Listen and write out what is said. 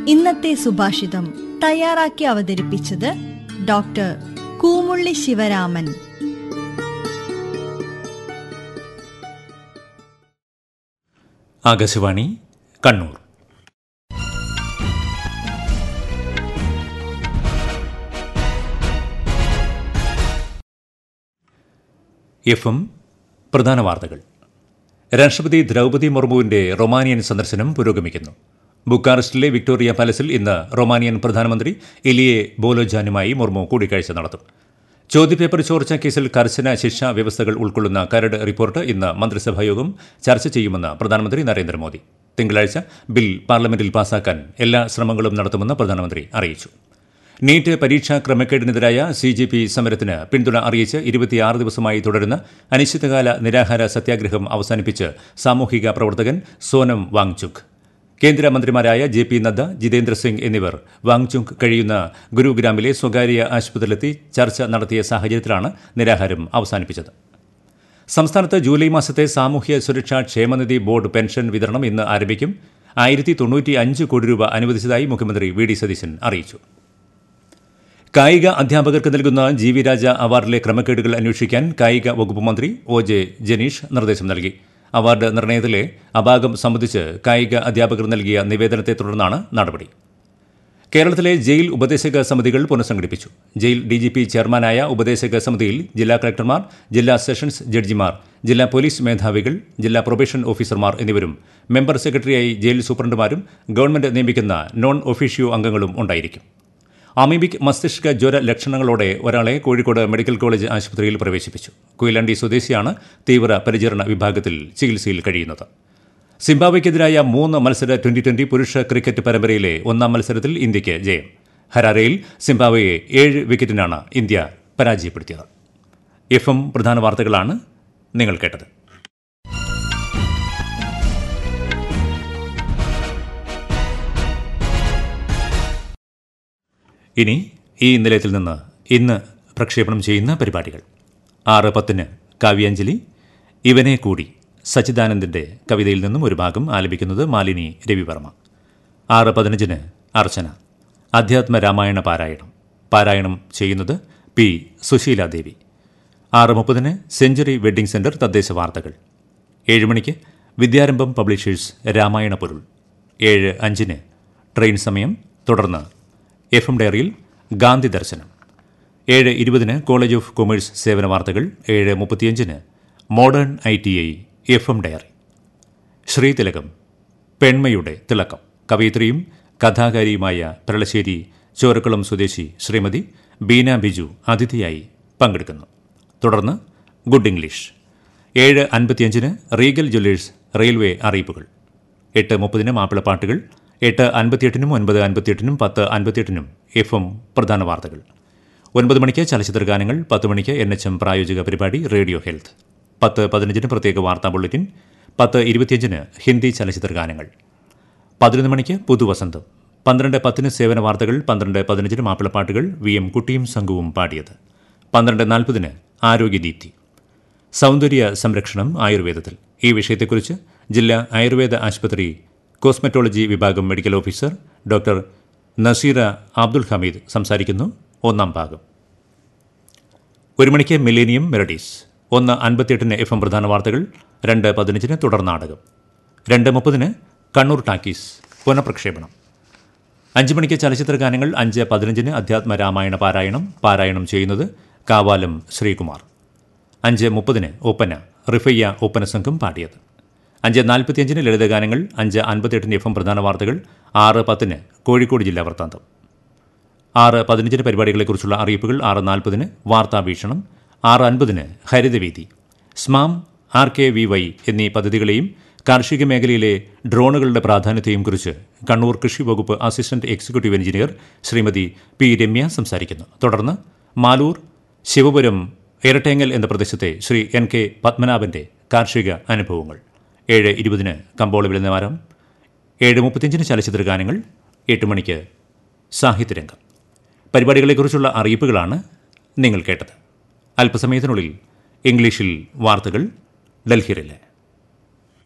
ഇന്നത്തെ സുഭാഷിതം തയ്യാറാക്കി അവതരിപ്പിച്ചത് doctor Koomulli Sivaraman Akashvani Kannur F M പ്രധാന വാർത്തകൾ രാഷ്ട്രപതി ദ്രൗപദി മുർമുവിന്റെ റൊമാനിയൻ സന്ദർശനം പുരോഗമിക്കുന്നു ബുക്കാറസ്റ്റിലെ വിക്ടോറിയ പാലസിൽ ഇന്ന് റൊമാനിയൻ പ്രധാനമന്ത്രി ഇലിയെ ബോലോജാനുമായി മുർമു കൂടിക്കാഴ്ച നടത്തും ചോദ്യപേപ്പർ ചോർച്ച കേസിൽ കർശന ശിക്ഷാ വ്യവസ്ഥകൾ ഉൾക്കൊള്ളുന്ന കരട് റിപ്പോർട്ട് ഇന്ന് മന്ത്രിസഭായോഗം ചർച്ച ചെയ്യുമെന്ന് പ്രധാനമന്ത്രി നരേന്ദ്രമോദി തിങ്കളാഴ്ച ബിൽ പാർലമെന്റിൽ പാസാക്കാൻ എല്ലാ ശ്രമങ്ങളും നടത്തുമെന്ന് പ്രധാനമന്ത്രി അറിയിച്ചു നീറ്റ് പരീക്ഷാ ക്രമക്കേടിനെതിരായ സി ജെ പി സമരത്തിന് പിന്തുണ അറിയിച്ച് ഇരുപത്തിയാറ് ദിവസമായി തുടരുന്ന അനിശ്ചിതകാല നിരാഹാര സത്യാഗ്രഹം അവസാനിപ്പിച്ച് സാമൂഹിക പ്രവർത്തകൻ സോനം വാങ്ചുക് കേന്ദ്രമന്ത്രിമാരായ ജെ പി നദ്ദ ജിതേന്ദ്ര സിംഗ് എന്നിവർ വാങ്ചുക് കഴിയുന്ന ഗുരുഗ്രാമിലെ സ്വകാര്യ ആശുപത്രിയിലെത്തി ചർച്ച നടത്തിയ സാഹചര്യത്തിലാണ് നിരാഹാരം അവസാനിപ്പിച്ചത് സംസ്ഥാനത്ത് ജൂലൈ മാസത്തെ സാമൂഹ്യ സുരക്ഷാ ക്ഷേമനിധി ബോർഡ് പെൻഷൻ വിതരണം ഇന്ന് ആരംഭിക്കും ആയിരത്തി തൊണ്ണൂറ്റി അഞ്ച് കോടി രൂപ അനുവദിച്ചതായി മുഖ്യമന്ത്രി വി ഡി സതീശൻ അറിയിച്ചു കായിക അധ്യാപകർക്ക് നൽകുന്ന ജി വി രാജ അവാർഡിലെ ക്രമക്കേടുകൾ അന്വേഷിക്കാൻ കായിക വകുപ്പ് മന്ത്രി ഒ ജെ ജനീഷ് നിർദ്ദേശം നൽകി അവാർഡ് നിർണയത്തിലെ അപാകം സംബന്ധിച്ച് കായിക അധ്യാപകർ നൽകിയ നിവേദനത്തെ തുടർന്നാണ് നടപടി കേരളത്തിലെ ജയിൽ ഉപദേശക സമിതികൾ പുനഃസംഘടിപ്പിച്ചു ജയിൽ ഡി ജി പി ചെയർമാനായ ഉപദേശക സമിതിയിൽ ജില്ലാ കളക്ടർമാർ ജില്ലാ സെഷൻസ് ജഡ്ജിമാർ ജില്ലാ പോലീസ് മേധാവികൾ ജില്ലാ പ്രൊബേഷൻ ഓഫീസർമാർ എന്നിവരും മെമ്പർ സെക്രട്ടറിയായി ജയിൽ സൂപ്രണ്ടുമാരും ഗവൺമെന്റ് നിയമിക്കുന്ന നോൺ ഒഫീഷ്യോ അംഗങ്ങളും ഉണ്ടായിരിക്കും അമീബിക് മസ്തിഷ്ക ജ്വര ലക്ഷണങ്ങളോടെ ഒരാളെ കോഴിക്കോട് മെഡിക്കൽ കോളേജ് ആശുപത്രിയിൽ പ്രവേശിപ്പിച്ചു കുയിലണ്ടി സ്വദേശിയാണ് തീവ്ര പരിചരണ വിഭാഗത്തിൽ ചികിത്സയിൽ കഴിയുന്നത് സിംബാബ്വെക്കെതിരായ മൂന്ന് മത്സര ട്വന്റി ട്വന്റി പുരുഷ ക്രിക്കറ്റ് പരമ്പരയിലെ ഒന്നാം മത്സരത്തിൽ ഇന്ത്യയ്ക്ക് ജയം ഹരാരയിൽ സിംബാബ്വെയെ ഏഴ് വിക്കറ്റിനാണ് ഇന്ത്യ പരാജയപ്പെടുത്തിയത് എഫ് എം പ്രധാന വാർത്തകളാണ് നിങ്ങൾ കേട്ടത് ഇനി ഈ നിലയത്തിൽ നിന്ന് ഇന്ന് പ്രക്ഷേപണം ചെയ്യുന്ന പരിപാടികൾ ആറ് പത്തിന് കാവ്യാഞ്ജലി ഇവനെ കൂടി സച്ചിദാനന്ദന്റെ കവിതയിൽ നിന്നും ഒരു ഭാഗം ആലപിക്കുന്നത് മാലിനി രവിവർമ്മ ആറ് പതിനഞ്ചിന് അർച്ചന അധ്യാത്മ രാമായണ പാരായണം പാരായണം ചെയ്യുന്നത് പി സുശീലാദേവി ആറ് മുപ്പതിന് സെഞ്ചുറി വെഡ്ഡിംഗ് സെന്റർ തദ്ദേശ വാർത്തകൾ ഏഴ് മണിക്ക് വിദ്യാരംഭം പബ്ലിഷേഴ്സ് രാമായണ പൊരുൾ ഏഴ് അഞ്ചിന് ട്രെയിൻ സമയം തുടർന്ന് എഫ് എം ഡയറിയിൽ ഗാന്ധി ദർശനം ഏഴ് ഇരുപതിന് കോളേജ് ഓഫ് കൊമേഴ്സ് സേവന വാർത്തകൾ ഏഴ് മുപ്പത്തിയഞ്ചിന് modern I T I F M diary ശ്രീതിലകം പെൺമയുടെ തിളക്കം കവയിത്രിയും കഥാകാരിയുമായ പെരളശ്ശേരി ചോരക്കുളം സ്വദേശി ശ്രീമതി ബീന ബിജു അതിഥിയായി പങ്കെടുക്കുന്നു തുടർന്ന് ഗുഡ് ഇംഗ്ലീഷ് ഏഴ് അൻപത്തിയഞ്ചിന് റീഗൽ ജ്വല്ലേഴ്സ് റെയിൽവേ അറിയിപ്പുകൾ എട്ട് മുപ്പതിന് മാപ്പിളപ്പാട്ടുകൾ എട്ട് അൻപത്തിയെട്ടിനും ഒൻപത് അൻപത്തിയെട്ടിനും പത്ത് അൻപത്തിയെട്ടിനും എഫ് എം പ്രധാന വാർത്തകൾ ഒൻപത് മണിക്ക് ചലച്ചിത്ര ഗാനങ്ങൾ പത്ത് മണിക്ക് എൻ എച്ച് എം പ്രായോജിക പരിപാടി റേഡിയോ ഹെൽത്ത് പത്ത് പതിനഞ്ചിന് പ്രത്യേക വാർത്താ ബുള്ളറ്റിൻ പത്ത് ഇരുപത്തിയഞ്ചിന് ഹിന്ദി ചലച്ചിത്ര ഗാനങ്ങൾ പതിനൊന്ന് മണിക്ക് പുതുവസന്തം പന്ത്രണ്ട് പത്തിന് സേവന വാർത്തകൾ പന്ത്രണ്ട് പതിനഞ്ചിന് മാപ്പിളപ്പാട്ടുകൾ വി എം കുട്ടിയും സംഘവും പാടിയത് പന്ത്രണ്ട് നാൽപ്പതിന് ആരോഗ്യദീപ്തി സൗന്ദര്യ സംരക്ഷണം ആയുർവേദത്തിൽ ഈ വിഷയത്തെക്കുറിച്ച് ജില്ലാ ആയുർവേദ ആശുപത്രി കോസ്മെറ്റോളജി വിഭാഗം medical officer doctor Naseera Abdul Hameed സംസാരിക്കുന്നു ഒന്നാം ഭാഗം ഒരു മണിക്ക് മിലേനിയം മെലഡീസ് ഒന്ന് അൻപത്തിയെട്ടിന് എഫ് എം പ്രധാന വാർത്തകൾ രണ്ട് പതിനഞ്ചിന് തുടർ നാടകം രണ്ട് മുപ്പതിന് കണ്ണൂർ ടാക്കീസ് പുനഃപ്രക്ഷേപണം അഞ്ച് മണിക്ക് ചലച്ചിത്ര ഗാനങ്ങൾ അഞ്ച് പതിനഞ്ചിന് അധ്യാത്മ രാമായണ പാരായണം പാരായണം ചെയ്യുന്നത് കാവാലം ശ്രീകുമാർ അഞ്ച് മുപ്പതിന് ഒപ്പന റിഫയ്യ ഒപ്പന സംഘം പാടിയത് അഞ്ച് നാൽപ്പത്തിയഞ്ചിന് ലളിതഗാനങ്ങൾ അഞ്ച് അൻപത്തിയെട്ടിന് എഫ് എം പ്രധാന വാർത്തകൾ ആറ് പത്തിന് കോഴിക്കോട് ജില്ലാ വൃത്താന്തം ആറ് പതിനഞ്ചിന് പരിപാടികളെക്കുറിച്ചുള്ള അറിയിപ്പുകൾ ആറ് നാൽപ്പതിന് വാർത്താ വീക്ഷണം ആറ് അൻപതിന് ഹരിതവീതി SMAM R K V Y എന്നീ പദ്ധതികളെയും കാർഷിക മേഖലയിലെ ഡ്രോണുകളുടെ പ്രാധാന്യത്തെയും കുറിച്ച് കണ്ണൂർ കൃഷി വകുപ്പ് assistant executive engineer Shrimati P Ramya സംസാരിക്കുന്നു തുടർന്ന് മാലൂർ ശിവപുരം ഇരട്ടേങ്ങൽ എന്ന പ്രദേശത്തെ ശ്രീ എൻ കെ പത്മനാഭന്റെ കാർഷിക അനുഭവങ്ങൾ ഏഴ് ഇരുപതിന് കമ്പോള വിലനിലവാരം ഏഴ് മുപ്പത്തിയഞ്ചിന് ചലച്ചിത്ര ഗാനങ്ങൾ എട്ട് മണിക്ക് സാഹിത്യരംഗം പരിപാടികളെക്കുറിച്ചുള്ള അറിയിപ്പുകളാണ് നിങ്ങൾ കേട്ടത് അല്പസമയത്തിനുള്ളിൽ ഇംഗ്ലീഷിൽ വാർത്തകൾ ഡൽഹിയിലെ